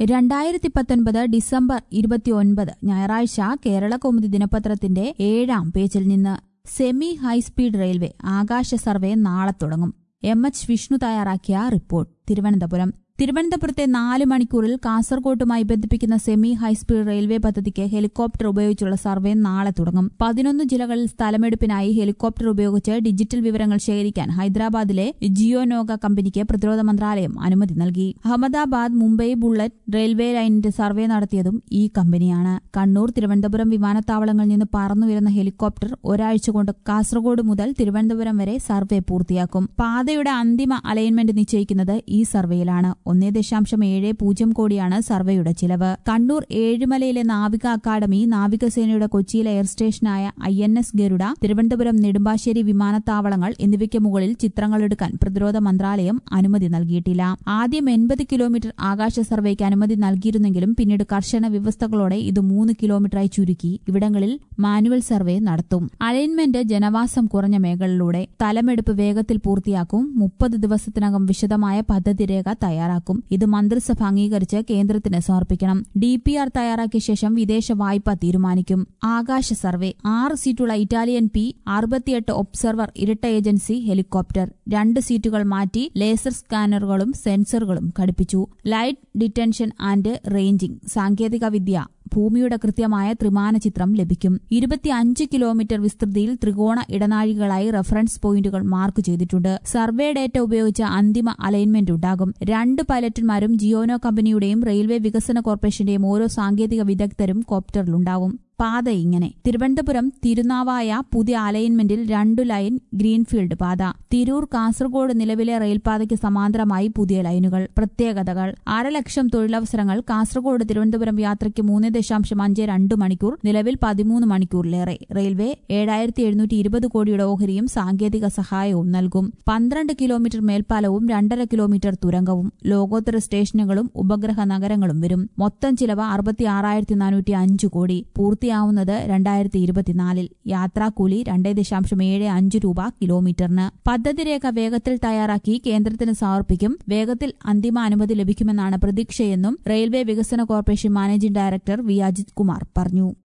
രണ്ടായിരത്തി പത്തൊൻപത് ഡിസംബർ ഇരുപത്തിയൊൻപത് ഞായറാഴ്ച കേരള കൗമുദി ദിനപത്രത്തിന്റെ ഏഴാം പേജിൽ നിന്ന് സെമി ഹൈസ്പീഡ് റെയിൽവേ ആകാശ സർവേ നാളെ തുടങ്ങും എം എച്ച് വിഷ്ണു തയ്യാറാക്കിയ റിപ്പോർട്ട് തിരുവനന്തപുരം തിരുവനന്തപുരത്തെ നാല് മണിക്കൂറിൽ കാസർകോട്ടുമായി ബന്ധിപ്പിക്കുന്ന സെമി ഹൈസ്പീഡ് റെയിൽവേ പദ്ധതിക്ക് ഹെലികോപ്റ്റർ ഉപയോഗിച്ചുള്ള സർവേ നാളെ തുടങ്ങും പതിനൊന്ന് ജില്ലകളിൽ സ്ഥലമെടുപ്പിനായി ഹെലികോപ്റ്റർ ഉപയോഗിച്ച് ഡിജിറ്റൽ വിവരങ്ങൾ ശേഖരിക്കാൻ ഹൈദരാബാദിലെ ജിയോനോഗ കമ്പനിക്ക് പ്രതിരോധ മന്ത്രാലയം അനുമതി നൽകി അഹമ്മദാബാദ് മുംബൈ ബുള്ളറ്റ് റെയിൽവേ ലൈനിന്റെ സർവേ നടത്തിയതും ഈ കമ്പനിയാണ് കണ്ണൂർ തിരുവനന്തപുരം വിമാനത്താവളങ്ങളിൽ നിന്ന് പറന്നുയരുന്ന ഹെലികോപ്റ്റർ ഒരാഴ്ച കൊണ്ട് കാസർഗോഡ് മുതൽ തിരുവനന്തപുരം വരെ സർവേ പൂർത്തിയാക്കും പാതയുടെ അന്തിമ അലൈൻമെന്റ് നിശ്ചയിക്കുന്നത് ഈ സർവേയിലാണ് ഒന്നേ ദശാംശം ഏഴ് പൂജ്യം കോടിയാണ് സർവേയുടെ ചിലവ് കണ്ണൂർ ഏഴുമലയിലെ നാവിക അക്കാദമി നാവികസേനയുടെ കൊച്ചിയിലെ എയർ സ്റ്റേഷനായ I N S Garuda Thiruvananthapuram Nedumbassery വിമാനത്താവളങ്ങൾ എന്നിവയ്ക്ക് മുകളിൽ ചിത്രങ്ങളെടുക്കാൻ പ്രതിരോധ മന്ത്രാലയം അനുമതി നൽകിയിട്ടില്ല ആദ്യം എൺപത് കിലോമീറ്റർ ആകാശ സർവേക്ക് അനുമതി നൽകിയിരുന്നെങ്കിലും പിന്നീട് കർശന വ്യവസ്ഥകളോടെ ഇത് മൂന്ന് കിലോമീറ്ററായി ചുരുക്കി ഇവിടങ്ങളിൽ മാനുവൽ സർവേ നടത്തും അലൈൻമെന്റ് ജനവാസം കുറഞ്ഞ മേഖലയിലൂടെ സ്ഥലമെടുപ്പ് വേഗത്തിൽ പൂർത്തിയാക്കും മുപ്പത് ദിവസത്തിനകം വിശദമായ പദ്ധതിരേഖ തയ്യാറാക്കും ഇത് മന്ത്രിസഭ അംഗീകരിച്ച് കേന്ദ്രത്തിന് സമർപ്പിക്കണം ഡി പി ആർ തയ്യാറാക്കിയ ശേഷം വിദേശ വായ്പ തീരുമാനിക്കും ആകാശ സർവേ ആറ് സീറ്റുള്ള ഇറ്റാലിയൻ പി അറുപത്തിയെട്ട് ഒബ്സർവർ ഇരട്ട ഏജൻസി ഹെലികോപ്റ്റർ രണ്ട് സീറ്റുകൾ മാറ്റി ലേസർ സ്കാനറുകളും സെൻസറുകളും ഘടിപ്പിച്ചു ലൈറ്റ് ഡിറ്റൻഷൻ ആൻഡ് റേഞ്ചിംഗ് സാങ്കേതിക വിദ്യ ഭൂമിയുടെ കൃത്യമായ ത്രിമാന ചിത്രം ലഭിക്കും ഇരുപത്തിയഞ്ച് കിലോമീറ്റർ വിസ്തൃതിയിൽ ത്രികോണ ഇടനാഴികളായി റഫറൻസ് പോയിന്റുകൾ മാർക്ക് ചെയ്തിട്ടുണ്ട് സർവേ ഡേറ്റ ഉപയോഗിച്ച് അന്തിമ അലൈൻമെന്റ് ഉണ്ടാകും രണ്ട് പൈലറ്റുമാരും ജിയോനോ കമ്പനിയുടെയും റെയിൽവേ വികസന കോർപ്പറേഷന്റെയും ഓരോ സാങ്കേതിക വിദഗ്ധരും കോപ്റ്ററിലുണ്ടാവും പാത ഇങ്ങനെ തിരുവനന്തപുരം തിരുനാവായ പുതിയ അലൈൻമെന്റിൽ രണ്ടു ലൈൻ ഗ്രീൻഫീൽഡ് പാത തിരൂർ കാസർഗോഡ് നിലവിലെ റെയിൽപാതയ്ക്ക് സമാന്തരമായി പുതിയ ലൈനുകൾ പ്രത്യേകതകൾ അരലക്ഷം തൊഴിലവസരങ്ങൾ കാസർഗോഡ് തിരുവനന്തപുരം യാത്രയ്ക്ക് മൂന്ന് ദശാംശം അഞ്ച് രണ്ട് മണിക്കൂർ നിലവിൽ പതിമൂന്ന് മണിക്കൂറിലേറെ റെയിൽവേ ഏഴായിരത്തി എഴുന്നൂറ്റി ഇരുപത് കോടിയുടെ ഓഹരിയും സാങ്കേതിക സഹായവും നൽകും പന്ത്രണ്ട് കിലോമീറ്റർ മേൽപ്പാലവും രണ്ടര കിലോമീറ്റർ തുരങ്കവും ലോകോത്തര സ്റ്റേഷനുകളും ഉപഗ്രഹ നഗരങ്ങളും വരും മൊത്തം ചിലവ് അറുപത്തി ആറായിരത്തി നാനൂറ്റി അഞ്ച് കോടി പൂർത്തിയാവുന്നത് രണ്ടായിരത്തി ഇരുപത്തിനാലിൽ യാത്രാക്കൂലി രണ്ടേ ദശാംശം ഏഴ് അഞ്ച് രൂപ കിലോമീറ്ററിന് പദ്ധതിരേഖ വേഗത്തിൽ തയ്യാറാക്കി കേന്ദ്രത്തിന് സമർപ്പിക്കും വേഗത്തിൽ അന്തിമ അനുമതി ലഭിക്കുമെന്നാണ് പ്രതീക്ഷയെന്നും റെയിൽവേ വികസന corporation managing director V Ajith Kumar പറഞ്ഞു